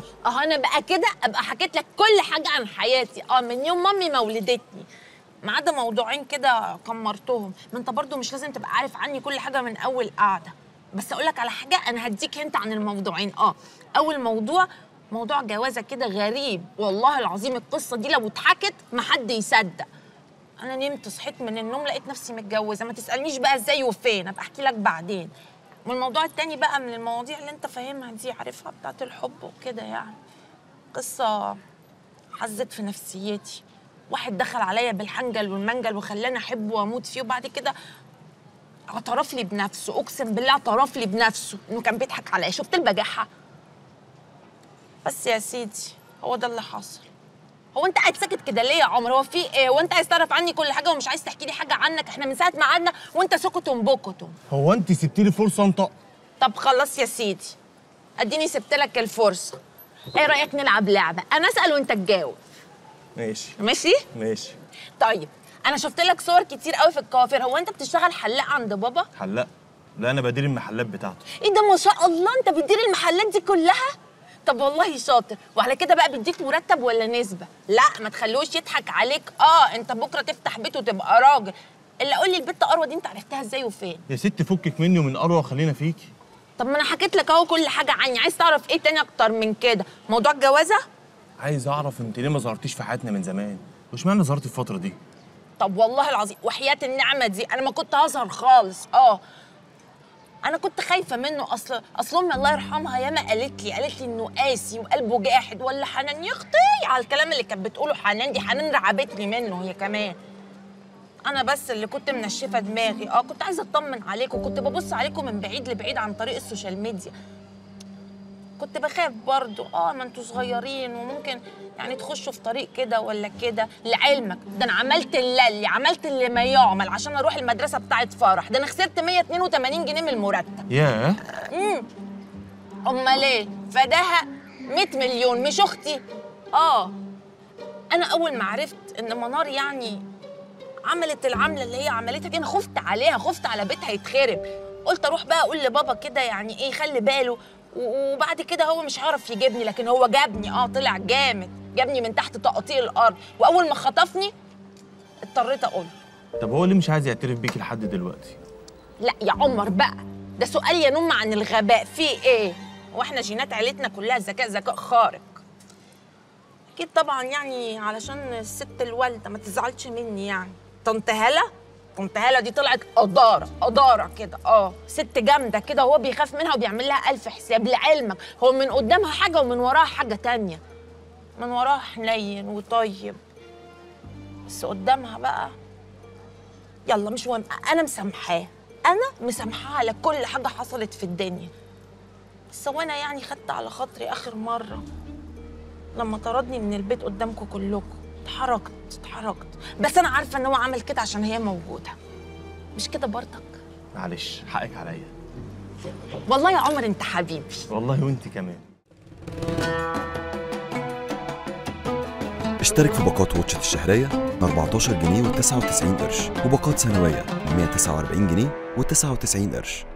اه انا بقى كده ابقى حكيت لك كل حاجه عن حياتي اه من يوم مامي ما ولدتني ما عدا موضوعين كده كمرتهم ما انت برضو مش لازم تبقى عارف عني كل حاجه من اول قعده بس اقول لك على حاجه انا هديك انت عن الموضوعين اه اول موضوع موضوع جوازه كده غريب والله العظيم القصه دي لو اتحكت ما حد يصدق انا نمت صحيت من النوم لقيت نفسي متجوزه ما تسالنيش بقى ازاي وفين ابقى احكي لك بعدين والموضوع التاني بقى من المواضيع اللي انت فاهمها دي عارفها بتاعت الحب وكده يعني قصه حزت في نفسيتي واحد دخل عليا بالحنجل والمنجل وخلاني احبه واموت فيه وبعد كده اعترف لي بنفسه اقسم بالله اعترف لي بنفسه انه كان بيضحك عليا شفت البجاحه بس يا سيدي هو ده اللي حصل هو انت قاعد ساكت كده ليه يا عمر هو في ايه وانت عايز تعرف عني كل حاجه ومش عايز تحكي لي حاجه عنك احنا من ساعه ما قعدنا وانت سكتم بكتم هو انت سبتي لي فرصه انطق طب خلاص يا سيدي اديني سبت لك الفرصه ايه رايك نلعب لعبه انا اسال وانت تجاوب ماشي ماشي ماشي طيب انا شفت لك صور كتير قوي في الكوافير هو انت بتشتغل حلاق عند بابا حلاق لا انا بدير المحلات بتاعته ايه ده ما شاء الله انت بتدير المحلات دي كلها طب والله شاطر وعلى كده بقى بيديك مرتب ولا نسبه لا ما تخلوش يضحك عليك اه انت بكره تفتح بيت وتبقى راجل الا قول لي البت اروى دي انت عرفتها ازاي وفين يا ست فكك مني ومن اروى خلينا فيكي طب ما انا حكيت لك اهو كل حاجه عني عايز تعرف ايه تاني اكتر من كده موضوع الجوازه عايز اعرف انت ليه ما ظهرتيش في حياتنا من زمان واشمعنى ظهرتي الفتره دي طب والله العظيم وحياه النعمه دي انا ما كنت هظهر خالص اه انا كنت خايفه منه اصل اصل امي الله يرحمها ياما قالت لي قالت لي انه قاسي وقلبه جاحد ولا حنان يا اختي على الكلام اللي كانت بتقوله حنان دي حنان رعبتني منه هي كمان انا بس اللي كنت منشفه دماغي اه كنت عايزه اطمن عليكم كنت ببص عليكم من بعيد لبعيد عن طريق السوشيال ميديا كنت بخاف برضو اه ما انتوا صغيرين وممكن يعني تخشوا في طريق كده ولا كده لعلمك ده انا عملت اللي عملت اللي ما يعمل عشان اروح المدرسه بتاعه فرح ده انا خسرت 182 جنيه من المرتب ياه امم امال ايه فداها 100 مليون مش اختي اه انا اول ما عرفت ان منار يعني عملت العمله اللي هي عملتها دي انا خفت عليها خفت على بيتها يتخرب قلت اروح بقى اقول لبابا كده يعني ايه خلي باله و- وبعد كده هو مش هيعرف يجيبني لكن هو جابني اه طلع جامد جابني من تحت تقاطيع الارض واول ما خطفني اضطريت اقول طب هو ليه مش عايز يعترف بيكي لحد دلوقتي لا يا عمر بقى ده سؤال ينم عن الغباء في ايه واحنا جينات عيلتنا كلها ذكاء ذكاء خارق اكيد طبعا يعني علشان الست الوالده ما تزعلش مني يعني طنط هاله طنط هاله دي طلعت قداره قداره كده اه ست جامده كده وهو بيخاف منها وبيعمل لها الف حساب لعلمك هو من قدامها حاجه ومن وراها حاجه تانية من وراها حنين وطيب بس قدامها بقى يلا مش مهم انا مسامحاه انا مسامحاه على كل حاجه حصلت في الدنيا بس هو انا يعني خدت على خاطري اخر مره لما طردني من البيت قدامكم كلكم اتحركت اتحركت بس انا عارفه ان هو عمل كده عشان هي موجوده مش كده برضك معلش حقك عليا والله يا عمر انت حبيبي والله وانت كمان اشترك في باقات واتشت الشهرية ب 14 جنيه و99 قرش وباقات سنوية ب 149 جنيه و99 قرش